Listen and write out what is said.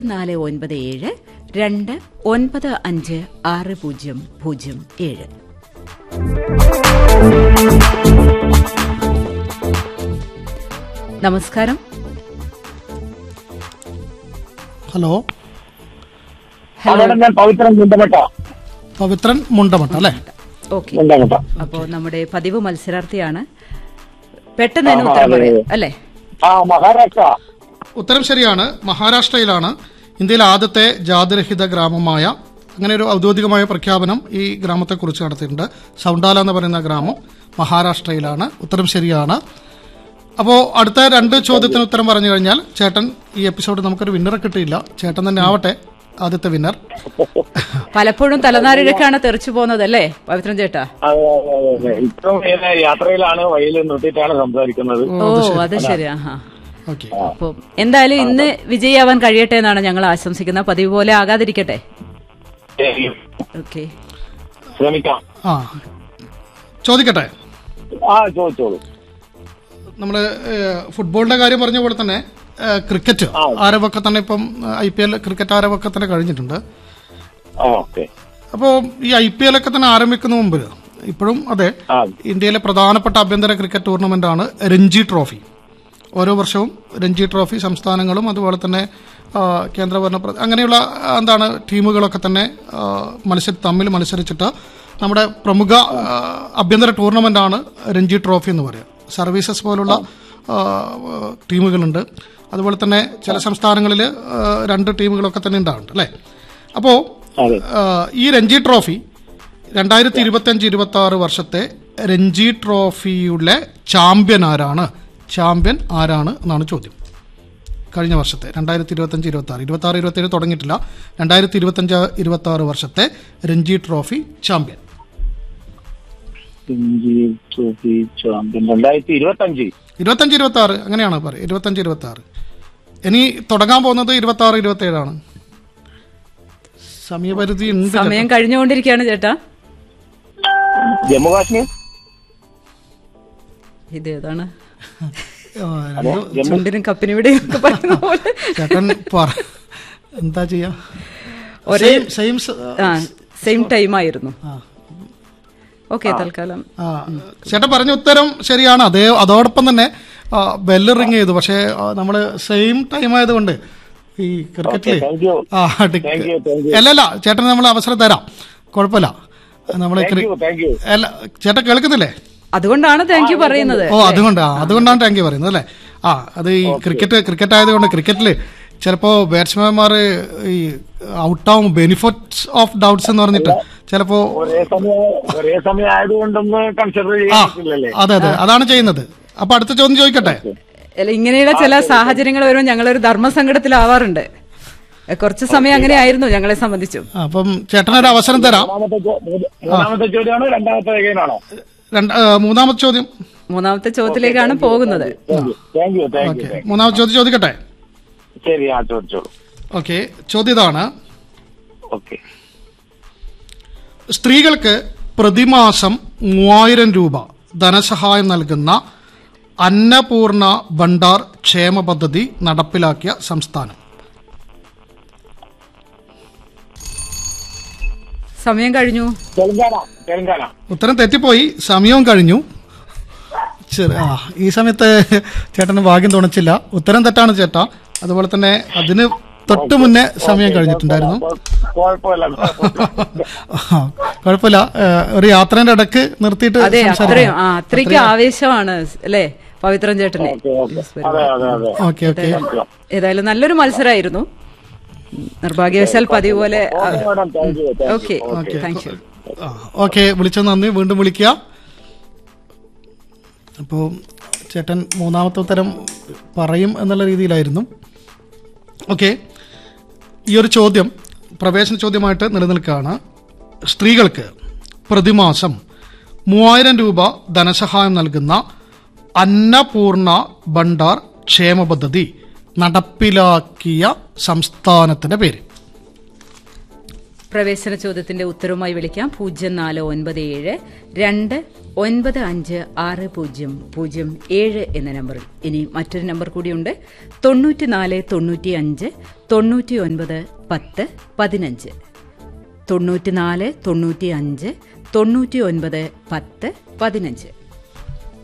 നാല് ഒൻപത് ഏഴ് രണ്ട് ഒൻപത് അഞ്ച് ആറ് പൂജ്യം പൂജ്യം ഏഴ് നമസ്കാരം ഹലോ അവിടെ ഞാൻ പവിത്രൻ മുണ്ടമട്ട പവിത്രൻ മുണ്ടമട്ട അല്ലേ ഓക്കെ മുണ്ടമട്ട അപ്പോ നമ്മുടെ പതിവ് മത്സരാർത്ഥിയാണ് പെട്ടെന്ന് തന്നെ ഉത്തരം പറയാം അല്ലേ ആ മഹാരാഷ്ട്ര ഉത്തരം ശരിയാണ് മഹാരാഷ്ട്രയിലാണ് ഇന്ത്യയിലെ ആദ്യത്തെ ജാതിരഹിത ഗ്രാമമായ അങ്ങനെ ഒരു ഔദ്യോഗികമായ പ്രഖ്യാപനം ഈ ഗ്രാമത്തെക്കുറിച്ച് നടത്തിയിട്ടുണ്ട് സൗണ്ടാല എന്ന് പറയുന്ന ഗ്രാമം മഹാരാഷ്ട്രയിലാണ് ഉത്തരം ശരിയാണ് അപ്പോൾ അടുത്ത രണ്ട് ചോദ്യത്തിന് ഉത്തരം പറഞ്ഞു കഴിഞ്ഞാൽ ചേട്ടൻ ഈ എപ്പിസോഡ് നമുക്കൊരു വിന്നറെ കിട്ടിയില്ല ചേട്ടൻ തന്നെ ആവട്ടെ ആദ്യത്തെ വിന്നർ പലപ്പോഴും തലനാരിഴക്കാണ് തെറിച്ചു പോകുന്നതല്ലേ പവിത്രൻ ചേട്ടാ അതെ അതെ അതെ അതെ ഇപ്പം ഏത് യാത്രയിലാണ് വഴിയിൽ നിർത്തിയിട്ടാണ് സംസാരിക്കുന്നത് ഓ അത് ശരി ആഹാ ഓക്കെ അപ്പൊ എന്തായാലും ഇന്ന് വിജയിയാവാൻ കഴിയട്ടെ എന്നാണ് ഞങ്ങൾ ആശംസിക്കുന്നത് പതിവ് പോലെ ആകാതിരിക്കട്ടെ ശരി. ഓക്കെ ശ്രമിക്കാം ആ ചോദിക്കട്ടെ ആ ചോദിച്ചോളൂ നമ്മൾ ഫുട്ബോളിന്റെ കാര്യം പറഞ്ഞ പോലെ തന്നെ ഏഹ്, ക്രിക്കറ്റ് ആരവൊക്കെ തന്നെ ഇപ്പം ഐ പി എൽ ക്രിക്കറ്റ് ആരവൊക്കെ തന്നെ കഴിഞ്ഞിട്ടുണ്ട് ആ ഓക്കെ അപ്പോൾ ഈ ഐ പി എൽ ഒക്കെ തന്നെ ആരംഭിക്കുന്ന മുമ്പ് ഇപ്പോഴും അതെ ആ ഇന്ത്യയിലെ പ്രധാനപ്പെട്ട ആഭ്യന്തര ക്രിക്കറ്റ് ടൂർണമെന്റാണ് രഞ്ജി ട്രോഫി ഓരോ വർഷവും രഞ്ജി ട്രോഫി സംസ്ഥാനങ്ങളും അതുപോലെ തന്നെ ആ, കേന്ദ്രഭരണ പ്ര- അങ്ങനെയുള്ള ആ, എന്താണ് ടീമുകളൊക്കെ തന്നെ ആ, മത്സര തമ്മിൽ മത്സരിച്ചിട്ട് നമ്മുടെ പ്രമുഖ ആ, ആഭ്യന്തര ടൂർണമെന്റാണ് രഞ്ജി ട്രോഫി എന്ന് പറയുക സർവീസസ് പോലുള്ള ആ, ടീമുകളുണ്ട് അതുപോലെ തന്നെ ചില സംസ്ഥാനങ്ങളിൽ ആ, രണ്ട് ടീമുകളൊക്കെ തന്നെ ഉണ്ടാവുന്നുണ്ട് അല്ലേ അപ്പോൾ അതെ ഈ രഞ്ജി ട്രോഫി രണ്ടായിരത്തി ഇരുപത്തഞ്ച് ഇരുപത്തി ആറ് വർഷത്തെ രഞ്ജി ട്രോഫിയുടെ ചാമ്പ്യൻ ആരാണ് ചാമ്പ്യൻ ആരാണ് എന്നാണ് ചോദ്യം കഴിഞ്ഞ വർഷത്തെ രണ്ടായിരത്തി ഇരുപത്തഞ്ച് ഇരുപത്തി ആറ് ഇരുപത്തി ആറ് ഇരുപത്തി ഏഴ് തുടങ്ങിയിട്ടില്ല രണ്ടായിരത്തി ഇരുപത്തഞ്ച് ഇരുപത്തി ആറ് വർഷത്തെ Ranji trophy champion Ranji trophy champion രണ്ടായിരത്തി ഇരുപത്തി അഞ്ച് ഇരുപത്തഞ്ച് ഇരുപത്തി ആറ് അങ്ങനെയാണ് പറയുക ഇരുപത്തഞ്ച് ഇരുപത്തി ആറ് ഇനി തുടങ്ങാൻ പോകുന്നത് ഇരുപത്തി ആറ് ഇരുപത്തി ഏഴാണ് സമയപരിധി ഉണ്ട് സമയം കഴിഞ്ഞുകൊണ്ടിരിക്കുകയാണ് ചേട്ടാ ജമ്മു കാശ്മീർ ഇത് ഏതാണ് ആ, രണ്ട് ചുണ്ടിനും കപ്പിനും ഇവിടെ ഒക്കെ പറയുന്ന പോലെ ചേട്ടൻ പറ എന്താ ചെയ്യാ ഒരേ സെയിം ആ സെയിം ടൈം ആയിരുന്നു ഓക്കെ തൽക്കാലം ആ ചേട്ടൻ പറഞ്ഞ ഉത്തരം ശരിയാണ് അതേ അതോടൊപ്പം തന്നെ ബെല്ല് റിങ് ചെയ്തു പക്ഷേ നമ്മൾ സെയിം ടൈം ആയതുകൊണ്ട് ഈ ക്രിക്കറ്റില് താങ്ക് യു ആ ടി- താങ്ക് യു താങ്ക് യു അല്ലല്ല ചേട്ടന് നമ്മൾ അവസരം തരാം കുഴപ്പമില്ല നമ്മൾ താങ്ക് യു താങ്ക് യു അല്ല ചേട്ടൻ കേൾക്കുന്നില്ലേ അതുകൊണ്ടാണ് താങ്ക് യു പറയുന്നത് ഓ അതുകൊണ്ട് ആ, അതുകൊണ്ടാണ് താങ്ക് യു പറയുന്നത് അല്ലേ ആ അത് ഈ ക്രിക്കറ്റ് ക്രിക്കറ്റ് ആയതുകൊണ്ട് ക്രിക്കറ്റില് ചിലപ്പോ ബാറ്റ്സ്മാൻമാർ ഈ ഔട്ടാവും ബെനിഫിറ്റ്സ് ഓഫ് ഡൗട്ട്സ് എന്ന് പറഞ്ഞിട്ട് ചിലപ്പോ ഒരേ സമയം ഒരേ സമയം ആയതുകൊണ്ടൊന്ന് കൺസിഡർ ആ ചെയ്യാൻ പറ്റില്ലല്ലേ അതെ അതെ അതാണ് ചെയ്യുന്നത് അപ്പൊ അടുത്ത ചോദ്യം ചോദിക്കട്ടെ അല്ല ഇങ്ങനെയുള്ള ചില സാഹചര്യങ്ങൾ വരുമ്പോൾ ഞങ്ങളൊരു ധർമ്മസങ്കടത്തിലാവാറുണ്ട് എ, കുറച്ച് സമയം അങ്ങനെ ആയിരുന്നു ഞങ്ങളെ സംബന്ധിച്ചും ആ, അപ്പം ചേട്ടനൊരു അവസരം തരാം മൂന്നാമത്തെ ചോ- മൂന്ന്- മൂന്നാമത്തെ ചോദ്യമാണോ രണ്ടാമത്തെ ഏകനാണോ രണ്ട് ആ, മൂന്നാമത്തെ ചോദ്യം മൂന്നാമത്തെ ചോദ്യത്തിലേക്കാണ് പോകുന്നത് thank you thank you thank you okay മൂന്നാമത്തെ ചോദ്യം ചോദിക്കട്ടെ ശരി ആ ചോദിച്ചോളൂ ഓക്കെ ചോദ്യം ഇതാണ് ഓക്കെ സ്ത്രീകൾക്ക് പ്രതിമാസം മൂവായിരം രൂപ ധനസഹായം നൽകുന്ന അന്നപൂർണ ഭണ്ഡാർ ക്ഷേമ പദ്ധതി നടപ്പിലാക്കിയ സംസ്ഥാനം സമയം കഴിഞ്ഞു തെലങ്കാന തെലങ്കാന ഉത്തരം തെറ്റിപ്പോയി സമയവും കഴിഞ്ഞു ചെറു- ആ ഈ സമയത്ത് ചേട്ടന് ഭാഗ്യം തുണച്ചില്ല ഉത്തരം തെറ്റാണ് ചേട്ടാ അതുപോലെ തന്നെ അതിന് തൊട്ട് മുന്നേ സമയം കഴിഞ്ഞിട്ടുണ്ടായിരുന്നു കുഴപ്പമില്ല കുഴപ്പമില്ല. ആ, കുഴപ്പമില്ല ഏ, ഒരു യാത്രേന്റെ ഇടക്ക് നിർത്തിയിട്ട് അതെ അത്രയും സംസാരിക്കാം ആ അത്രയ്ക്ക് ആവേശമാണ് അല്ലേ പവിത്രൻ ചേട്ടനെ ഓക്കെ, ഓക്കെ. അതെ അതെ അതെ ഓക്കെ ഓക്കെ ഏതായാലും നല്ലൊരു മത്സരമായിരുന്നു നിർഭാഗ്യവശാൽ പതിവ് പോലെ okay madam thank you thank okay you thank you okay വിളിച്ചത് നന്ദി വീണ്ടും വിളിക്കുക അപ്പോൾ ചേട്ടൻ മൂന്നാമത്തെ ഉത്തരം പറയും എന്നുള്ള രീതിയിലായിരുന്നു ഓക്കെ ഈ ഒരു ചോദ്യം പ്രവേശന ചോദ്യമായിട്ട് നിലനിൽക്കുകയാണ് സ്ത്രീകൾക്ക് പ്രതിമാസം മൂവായിരം രൂപ ധനസഹായം നൽകുന്ന അന്നപൂർണ ഭണ്ഡാർ ക്ഷേമ പദ്ധതി നടപ്പിലാക്കിയ സംസ്ഥാനത്തിന്റെ പേര് പ്രവേശന ചോദ്യത്തിന്റെ ഉത്തരവുമായി വിളിക്കാം പൂജ്യം നാല് ഒൻപത് ഏഴ് രണ്ട് ഒൻപത് അഞ്ച് ആറ് പൂജ്യം പൂജ്യം ഏഴ് എന്ന നമ്പറിൽ ഇനി മറ്റൊരു നമ്പർ കൂടിയുണ്ട് തൊണ്ണൂറ്റിനാല് തൊണ്ണൂറ്റി അഞ്ച് തൊണ്ണൂറ്റി ഒൻപത് പത്ത് പതിനഞ്ച് തൊണ്ണൂറ്റിനാല് തൊണ്ണൂറ്റി അഞ്ച് തൊണ്ണൂറ്റി ഒൻപത് പത്ത് പതിനഞ്ച്